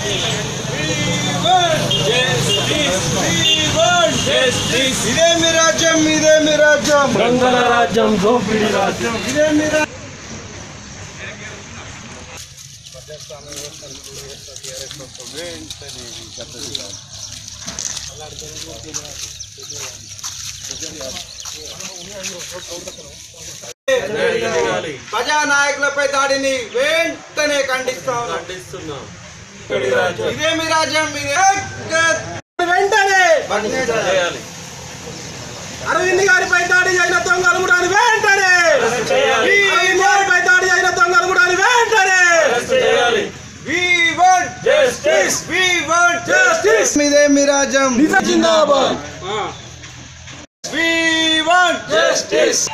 ఇదేమి రాజ్యం ఇదేమి రాజ్యం దొంగల రాజ్యం దోపిడీ రాజ్యం ఇదేమి రా- ప్రజానాయకులపై దాడిని వెంటనే ఖండిస్తా ఉన్నాం. ఖండిస్తున్నాం ఇదేమి రాజ్యం ఇదే వెంటనే చేయాలి అరవింద్ గారిపై దాడి అయిన దొంగలు కూడా వెంటనే చేయాలి అరవింద్ గారిపై దాడి అయిన దొంగలు కూడా వెంటనే చేయాలి We want justice we want justice ఇదేమి రాజ్యం జిందాబాద్ We want జస్టిస్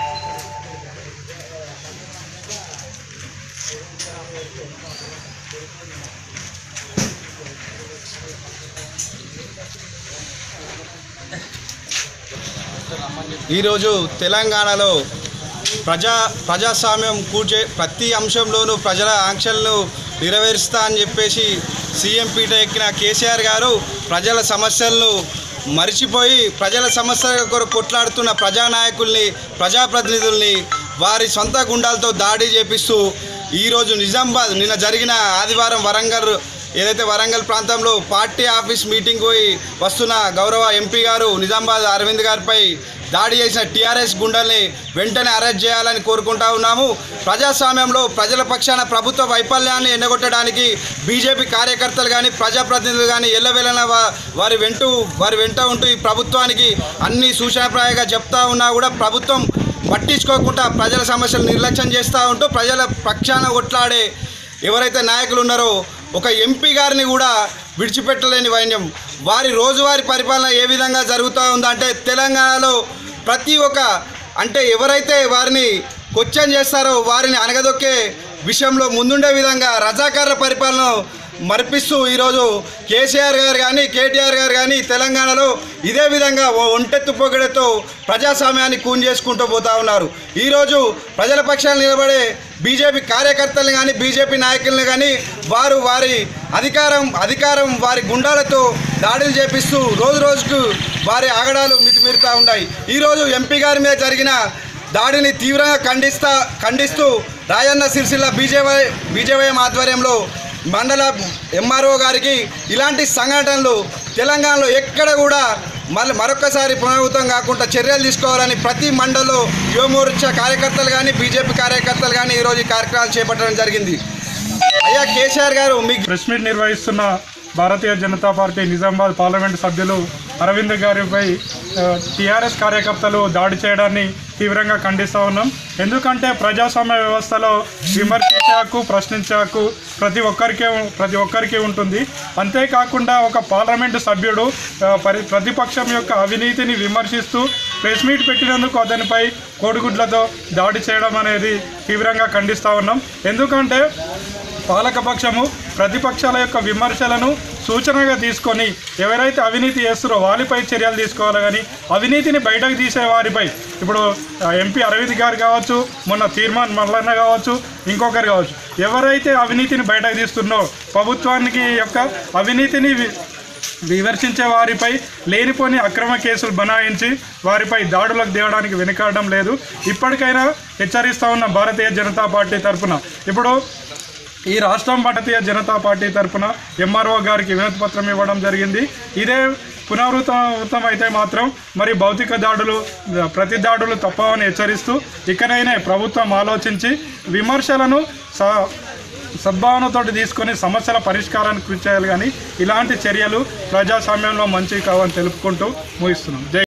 ఈరోజు తెలంగాణలో ప్రజా ప్రజాస్వామ్యం కూర్చే ప్రతి అంశంలోనూ ప్రజల ఆంక్షలను నెరవేరుస్తా అని చెప్పేసి సీఎం పీట ఎక్కిన కేసీఆర్ గారు ప్రజల సమస్యలను మరిచిపోయి ప్రజల సమస్యల కొరకు కొట్లాడుతున్న ప్రజానాయకుల్ని ప్రజాప్రతినిధుల్ని వారి సొంత గుండాలతో దాడి చేపిస్తూ ఈరోజు నిజామాబాద్ నిన్న జరిగిన ఆదివారం వరంగల్ ఏదైతే వరంగల్ ప్రాంతంలో పార్టీ ఆఫీస్ మీటింగ్ పోయి వస్తున్న గౌరవ ఎంపీ గారు నిజామాబాద్ అరవింద్ గారిపై దాడి చేసిన టీఆర్ఎస్ గుండల్ని వెంటనే అరెస్ట్ చేయాలని కోరుకుంటా ఉన్నాము ప్రజాస్వామ్యంలో ప్రజల పక్షాన ప్రభుత్వ వైఫల్యాన్ని ఎండగొట్టడానికి బీజేపీ కార్యకర్తలు కానీ ప్రజాప్రతినిధులు కానీ ఎల్లవెల్లన వా- వారి వెంటూ వారి వెంట ఉంటూ ఈ ప్రభుత్వానికి అన్ని సూచనప్రాయంగా చెప్తా ఉన్నా కూడా ప్రభుత్వం పట్టించుకోకుండా ప్రజల సమస్యలు నిర్లక్ష్యం చేస్తూ ఉంటూ ప్రజల పక్షాన కొట్లాడే ఎవరైతే నాయకులు ఉన్నారో ఒక ఎంపీ గారిని కూడా విడిచిపెట్టలేని వైన్యం వారి రోజువారీ పరిపాలన ఏ విధంగా జరుగుతూ ఉందంటే తెలంగాణలో ప్రతి ఒక్క అంటే ఎవరైతే వారిని క్వశ్చన్ చేస్తారో వారిని అనగదొక్కే విషయంలో ముందుండే విధంగా రజాకారుల పరిపాలన మరిపిస్తూ ఈరోజు కేసీఆర్ గారు కానీ కేటీఆర్ గారు కానీ తెలంగాణలో ఇదే విధంగా ఓ ఒంటెత్తు పొగడతో ప్రజాస్వామ్యాన్ని కూన్ చేసుకుంటూ పోతా ఉన్నారు ఈరోజు ప్రజల పక్షాలు నిలబడే బీజేపీ కార్యకర్తలు కానీ బీజేపీ నాయకులను కానీ వారు వారి అధికారం అధికారం వారి గుండాలతో దాడులు చేపిస్తూ రోజు రోజుకు వారి ఆగడాలు మితిమీరుతూ ఉన్నాయి ఈరోజు ఎంపీ గారి మీద జరిగిన దాడిని తీవ్రంగా ఖండిస్తా ఖండిస్తూ రాజన్న సిరిసిల్ల బీజేవై బీజేవైఎం ఆధ్వర్యంలో మండల ఎంఆర్ఓ గారికి ఇలాంటి సంఘటనలు తెలంగాణలో ఎక్కడ కూడా మళ్ళీ మరొకసారి పునరావృతం కాకుండా చర్యలు తీసుకోవాలని ప్రతి మండలంలో యువమోర్చా కార్యకర్తలు కానీ బీజేపీ కార్యకర్తలు కానీ ఈరోజు ఈ కార్యక్రమాలు చేపట్టడం జరిగింది అయ్యా కేసీఆర్ గారు మీకు ప్రెస్ మీట్ నిర్వహిస్తున్న భారతీయ జనతా పార్టీ నిజామాబాద్ పార్లమెంటు సభ్యులు అరవింద్ గారిపై టీఆర్ఎస్ కార్యకర్తలు దాడి చేయడాన్ని తీవ్రంగా ఖండిస్తూ ఉన్నాం ఎందుకంటే ప్రజాస్వామ్య వ్యవస్థలో విమర్శించే హక్కు ప్రశ్నించే హక్కు ప్రతి ఒక్కరికి ప్రతి ఒక్కరికి ఉంటుంది అంతేకాకుండా ఒక పార్లమెంటు సభ్యుడు ఆ, పరి ప్రతిపక్షం యొక్క అవినీతిని విమర్శిస్తూ ప్రెస్ మీట్ పెట్టినందుకు అతనిపై కోడిగుడ్లతో దాడి చేయడం అనేది తీవ్రంగా ఖండిస్తూ ఉన్నాం ఎందుకంటే పాలకపక్షము ప్రతిపక్షాల యొక్క విమర్శలను సూచనగా తీసుకొని ఎవరైతే అవినీతి చేస్తారో వారిపై చర్యలు తీసుకోవాలి కానీ అవినీతిని బయటకు తీసే వారిపై ఇప్పుడు ఆ, ఎంపీ అరవింద్ గారు కావచ్చు మొన్న తీర్మాన్ మల్లన్న కావచ్చు ఇంకొకరు కావచ్చు ఎవరైతే అవినీతిని బయటకు తీస్తున్నారో ప్రభుత్వానికి యొక్క అవినీతిని వి- విమర్శించే వారిపై లేనిపోని అక్రమ కేసులు బనాయించి వారిపై దాడులకు దిగడానికి వెనుకాడడం లేదు ఇప్పటికైనా హెచ్చరిస్తా ఉన్న భారతీయ జనతా పార్టీ తరఫున ఇప్పుడు ఈ రాష్ట్రం భారతీయ జనతా పార్టీ తరఫున ఎంఆర్ఓ గారికి వినతి పత్రం ఇవ్వడం జరిగింది ఇదే పునరావృతం అయితే మాత్రం మరి భౌతిక దాడులు ప్రతి దాడులు తప్పవని హెచ్చరిస్తూ ఇకనైనా ప్రభుత్వం ఆలోచించి విమర్శలను స సద్భావనతోటి తీసుకొని సమస్యల పరిష్కారానికి కృషి చేయాలి కానీ ఇలాంటి చర్యలు ప్రజాస్వామ్యంలో మంచివి కావని తెలుపుకుంటూ ముగిస్తున్నాం జై